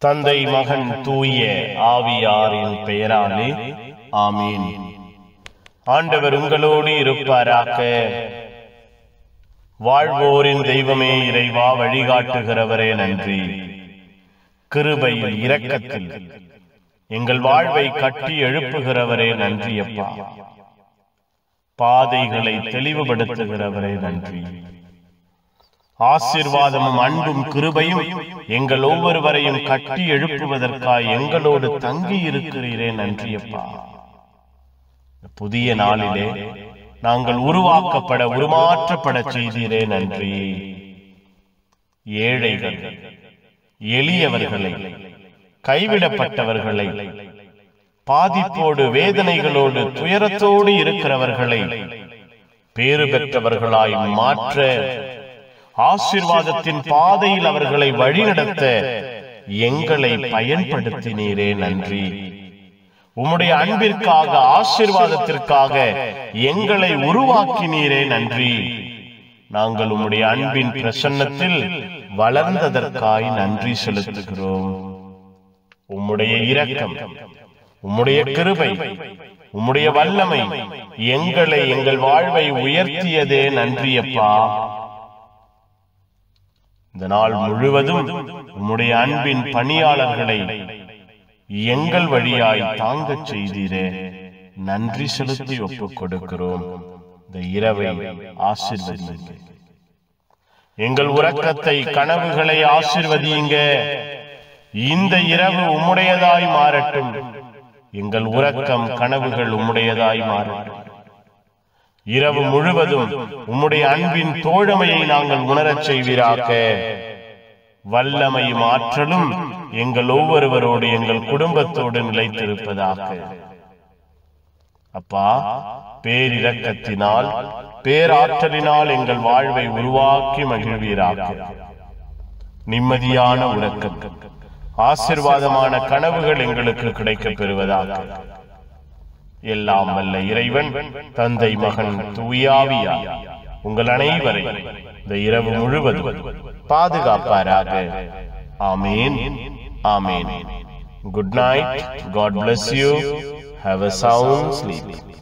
தந்தை மகன் தூய ஆவியாரின் பெயராலே ஆமீன் ஆண்டவர் உங்களோடு இருப்பாராக வாழ்வோரின் தெய்வமே இறைவா வழிகாட்டுகிறவரே நன்றி கிருபையில் இரக்கத்தில் எங்கள் வாழ்வை கட்டி எழுப்புகிறவரே நன்றி அப்பா பாதைகளை தெளிவுபடுத்துகிறவரே நன்றி ஆசீர்வாதமும் அன்பும் கிருபையும் எங்கள் ஒவ்வொருவரையும் கட்டி எழுப்புவதற்காய் எங்களோடு தங்கி இருக்கிறீரே நன்றி அப்பா புதிய நாளிலே நாங்கள் உருவாக்கப்பட உருமாற்றப்பட செய்தீரே நன்றி ஏழைகள் எளியவர்களை கைவிடப்பட்டவர்களை பாதிப்போடு வேதனைகளோடு துயரத்தோடு இருக்கிறவர்களை பேறு பெற்றவர்களாய் மாற்ற ஆசீர்வாதத்தின் பாதையில் அவர்களை வழிநடத்த எங்களை பயன்படுத்தினீரே நன்றி உம்முடைய அன்பிற்காக ஆசீர்வாதத்திற்காக எங்களை உருவாக்கினீரே நன்றி நாங்கள் உம்முடைய அன்பின் பிரசன்னத்தில் வளர்ந்ததற்காய் நன்றி செலுத்துகிறோம் உம்முடைய இரக்கம் உம்முடைய கிருபை உம்முடைய வல்லமை எங்களை எங்கள் வாழ்வை உயர்த்தியதே நன்றியப்பா இந்த நாள் முழுவதும் உம்முடைய அன்பின் பணியாளர்களை எங்கள் வழியாய் தாங்கச் செய்தீரே நன்றி செலுத்தி ஒப்புக் கொடுக்கிறோம் இந்த இரவை ஆசிர்வதியுங்க எங்கள் உறக்கத்தை கனவுகளை ஆசிர்வதியுங்க இந்த இரவு உம்முடையதாய் மாறட்டும் எங்கள் உறக்கம் கனவுகள் உம்முடையதாய் மாறட்டும் இரவு முழுவதும் உம்முடைய அன்பின் தோழமையை நாங்கள் உணரச் செய்வீராக வல்லமையும் ஆற்றலும் எங்கள் ஒவ்வொருவரோடு எங்கள் குடும்பத்தோடு நிலைத்திருப்பதாக அப்பா பேரிரக்கத்தினால் பேராற்றலினால் எங்கள் வாழ்வை உருவாக்கி மகிழ்வீராக நிம்மதியான உறக்கம் ஆசிர்வாதமான கனவுகள் எங்களுக்கு கிடைக்கப் பெறுவதாக எல்லாம் வல்ல இறைவன் தந்தை மகன் தூயாவியா உங்கள் அனைவரை இந்த இரவு முழுவதும் பாதுகாப்பாராக ஆமேன் ஆமேன் good night God bless you have a sound sleep